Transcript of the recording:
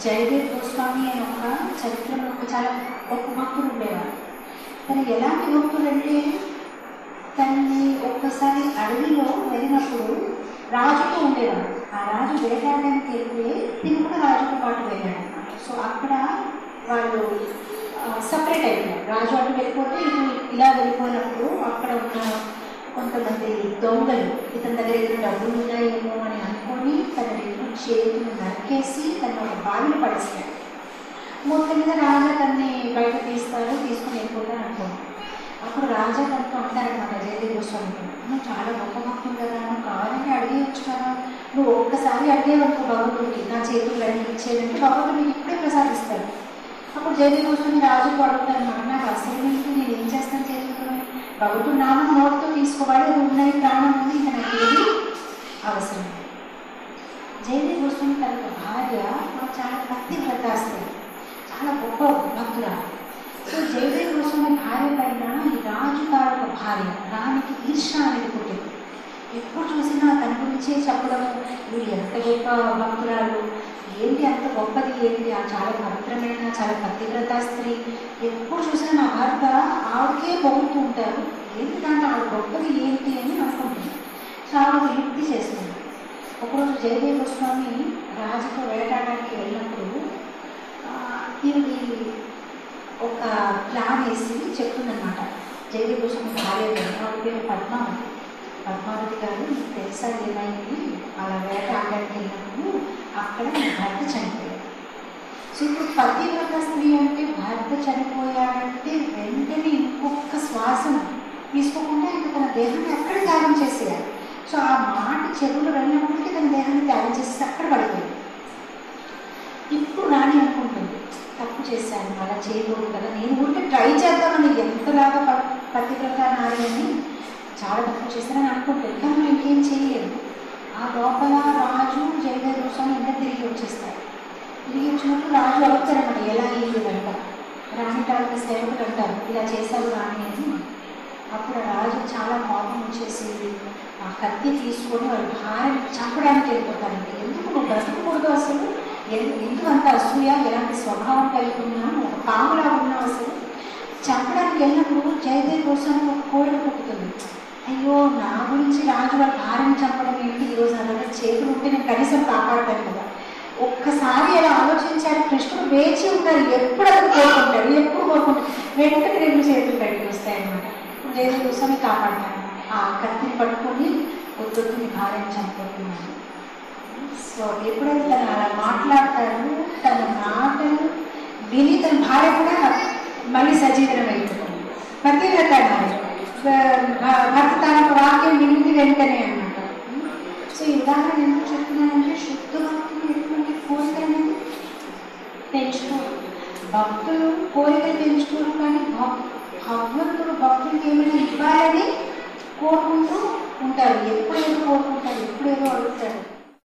జయదేవ్ గోస్వామి అని ఒక చరిత్రలో ఒక చాలా గొప్ప భక్తుడు ఉండేవాడు తను ఎలాంటి భక్తుడు అంటే తనని ఒక్కసారి అడవిలో వెళ్ళినప్పుడు రాజుతో ఉండేవాడు ఆ రాజు వేటాడడానికి వెళ్తే తిని కూడా రాజుతో పాటు వెళ్ళాడు అనమాట సో అక్కడ వాళ్ళు సపరేట్ అయిపోయారు రాజు అటు వెళ్ళిపోతే ఇటు ఇలా వెళ్ళిపోయినప్పుడు అక్కడ ఉన్న కొంతమంది దొంగలు ఇతని దగ్గర ఏదైనా డబ్బులు ఉన్నాయేమో అని అనుకొని తన రెండు చేతులు నరికేసి తను ఒక బావిలో పడేస్తాడు మొత్తం మీద రాజా తన్ని బయట తీస్తారు తీసుకుని వెళ్ళిపోతారు అనుకోండి అప్పుడు రాజా తనతో అంటారనమాట జయదేవ్ గోస్వామితో నువ్వు చాలా గొప్ప భక్తులు కదా నువ్వు కావాలని అడిగేయచ్చు కదా నువ్వు ఒక్కసారి అడిగేవనుకో భగవంతుడికి నా చేతులు రెండు ఇచ్చేదంటే భగవంతుడు నీకు ఇప్పుడే ప్రసాదిస్తాడు అప్పుడు జయదేవ్ గోస్వామి రాజుకు అడుగుతాను మాట నాకు అసలు నీకు నేను ఏం చేస్తాను చేతులతో భగవంతుడు నామం నోటితో తీసుకోవాలి అది ఉన్నది ప్రాణం ఉంది ఇంకా నాకు ఏది అవసరం లేదు. జయదేవ్ గోస్వామి తన యొక్క భార్య మాకు చాలా భక్తి వ్రతాస్తుంది చాలా గొప్ప భక్తురాలు సో జయదేవ్ గోస్వామి భార్య పైన ఈ రాజు తాలూకు భార్య రానికి ఈర్ష అనేది పుట్టింది ఎప్పుడు చూసినా తన గురించే చెప్పడం వీడు ఎంత గొప్ప భక్తురాలు ఏంటి అంత గొప్పది ఏంటి ఆ చాలా పవిత్రమైన చాలా పతివ్రత స్త్రీ ఎప్పుడు చూసినా నా భర్త ఆవిడకే పొగుడుతూ ఉంటారు ఏంటి దాంట్లో ఆవిడ గొప్పది ఏంటి అని అనుకుంటుంది సో ఆవిడ యుక్తి చేస్తుంది ఒకరోజు జయదేవ్ గోస్వామి రాజుతో వేటాడడానికి వెళ్ళినప్పుడు ఆ, ఈవిడి ఒక ప్లాన్ వేసి చెప్తుందన్నమాట జయదేవ్ గోస్వామి భార్య గారు ఆవిడ పేరు పద్మావతి పద్మావతి గారు మీకు తెలుసా ఏమైంది అలా వేటాడడానికి వెళ్ళినప్పుడు అక్కడ నా భర్త చనిపోయాడు సో ఇప్పుడు పతివ్రత స్త్రీ అంటే భర్త చనిపోయాడంటే వెంటనే ఇంకొక శ్వాసను తీసుకోకుండా ఇంకా తన దేహాన్ని అక్కడ త్యాగం చేసేయాలి సో ఆ మాట చెవులు వెళ్ళినప్పటికీ తన దేహాన్ని త్యాగం చేసి అక్కడ పడిపోయింది ఇప్పుడు రాని అనుకుంటుంది తప్పు చేశాను అలా చేయకూడదు కదా నేను ఉంటే ట్రై చేద్దామని ఎంతలాగా ప- పతివ్రత నారి అని చాలా తప్పు చేశానని అనుకుంటుంది కానీ మనం ఇంకేం చేయలేదు ఆ లోపల రాజు జయదేవ్ గోస్వామి ఇంకా తిరిగి వచ్చేస్తారు తిరిగి వచ్చినప్పుడు రాజు అడుగుతారన్నమాట ఎలా అయ్యింది అంట రాణి తాలూకా సేవకులు అంటారు ఇలా చేశారు రాణి అని అప్పుడు ఆ రాజు చాలా కోపం వచ్చేసి ఆ కత్తి తీసుకొని వాళ్ళ భార్యని చంపడానికి వెళ్ళిపోతారండి ఎందుకు నువ్వు బ్రతకకూడదు అసలు ఎందు- ఎందుకు అంత అసూయ ఎలాంటి స్వభావం కలిగి ఉన్నావు ఒక పాములా ఉన్నావు అసలు చంపడానికి వెళ్ళినప్పుడు జయదేవ్ కోసం ఒక కోరిక పుట్టుతుంది అయ్యో నా గురించి రాజు వాళ్ళ భార్యని చంపడం ఏంటి ఈరోజు నా దగ్గర చేతులు ఉంటే నేను కనీసం కాపాడతాను కదా ఒక్కసారి అలా ఆలోచించారు కృష్ణుడు వేచి ఉంటారు ఎప్పుడు అతను కోరుకుంటాడు ఎప్పుడు కోరుకుంటాడు వెంటనే రెండు చేతులు బయటకు వస్తాయన్నమాట జయదేవ్ గోస్వామి కాపాడతాను ఆ కత్తిని పట్టుకొని వద్దొద్దు నీ భార్యను చంపుతున్నాను సో ఎప్పుడైతే తను అలా మాట్లాడతాడు తన మాటలు విని తన భార్య కూడా మళ్ళీ సజీవనం అయిపోతుంది పతివ్రత నారి భ- భర్త తన యొక్క వాక్యం వినింది వెంటనే అన్నమాట సో ఈ ఉదాహరణ ఎందుకు చెప్తున్నానంటే శుద్ధ భక్తులు ఎటువంటి కోరికలు అనేది పెంచుకోరు భక్తులు కోరికలు పెంచుకోరు కానీ భక్- భగవంతుడు భక్తులకి ఏమైనా ఇవ్వాలని కోరుకుంటూ ఉంటారు ఎప్పుడేదో కోరుకుంటారు ఎప్పుడేదో అడుగుతారు